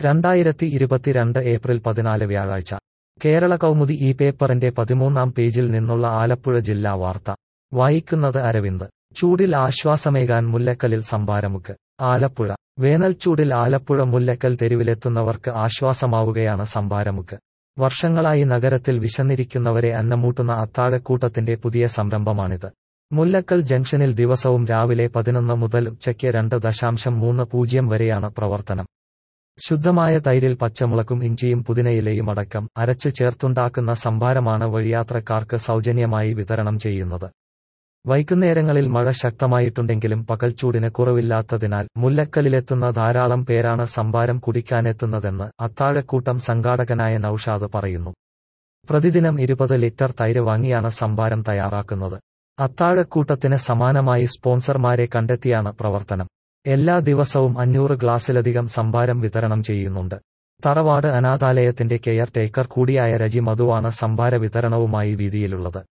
രണ്ടായിരത്തി ഇരുപത്തിരണ്ട് ഏപ്രിൽ പതിനാല് വ്യാഴാഴ്ച കേരള കൗമുദി ഈ പേപ്പറിന്റെ പതിമൂന്നാം പേജിൽ നിന്നുള്ള ആലപ്പുഴ ജില്ലാ വാർത്ത വായിക്കുന്നത് അരവിന്ദ് ചൂടിൽ ആശ്വാസമേകാൻ മുല്ലക്കലിൽ സംഭാരമുക്ക് ആലപ്പുഴ വേനൽച്ചൂടിൽ ആലപ്പുഴ മുല്ലക്കൽ തെരുവിലെത്തുന്നവർക്ക് ആശ്വാസമാവുകയാണ് സംഭാരമുക്ക് വർഷങ്ങളായി നഗരത്തിൽ വിശന്നിരിക്കുന്നവരെ അന്നമൂട്ടുന്ന അത്താഴക്കൂട്ടത്തിന്റെ പുതിയ സംരംഭമാണിത് മുല്ലക്കൽ ജംഗ്ഷനിൽ ദിവസവും രാവിലെ പതിനൊന്ന് മുതൽ ഉച്ചയ്ക്ക് രണ്ട് ദശാംശം മൂന്ന് പൂജ്യം വരെയാണ് പ്രവർത്തനം ശുദ്ധമായ തൈരിൽ പച്ചമുളകും ഇഞ്ചിയും പുതിനയിലയും അടക്കം അരച്ചു ചേർത്തുണ്ടാക്കുന്ന സംഭാരമാണ് വഴിയാത്രക്കാർക്ക് സൗജന്യമായി വിതരണം ചെയ്യുന്നത് വൈകുന്നേരങ്ങളിൽ മഴ ശക്തമായിട്ടുണ്ടെങ്കിലും പകൽച്ചൂടിന് കുറവില്ലാത്തതിനാൽ മുല്ലക്കലിലെത്തുന്ന ധാരാളം പേരാണ് സംഭാരം കുടിക്കാനെത്തുന്നതെന്ന് അത്താഴക്കൂട്ടം സംഘാടകനായ നൌഷാദ് പറയുന്നു പ്രതിദിനം ഇരുപത് ലിറ്റർ തൈര് വാങ്ങിയാണ് സംഭാരം തയ്യാറാക്കുന്നത് അത്താഴക്കൂട്ടത്തിന് സമാനമായി സ്പോൺസർമാരെ കണ്ടെത്തിയാണ് പ്രവർത്തനം എല്ലാ ദിവസവും അഞ്ഞൂറ് ഗ്ലാസ്സിലധികം സംഭാരം വിതരണം ചെയ്യുന്നുണ്ട് തറവാട് അനാഥാലയത്തിന്റെ കെയർ ടേക്കർ കൂടിയായ രജി മധുവാണ് സംഭാര വിതരണവുമായി വീതിയിലുള്ളത്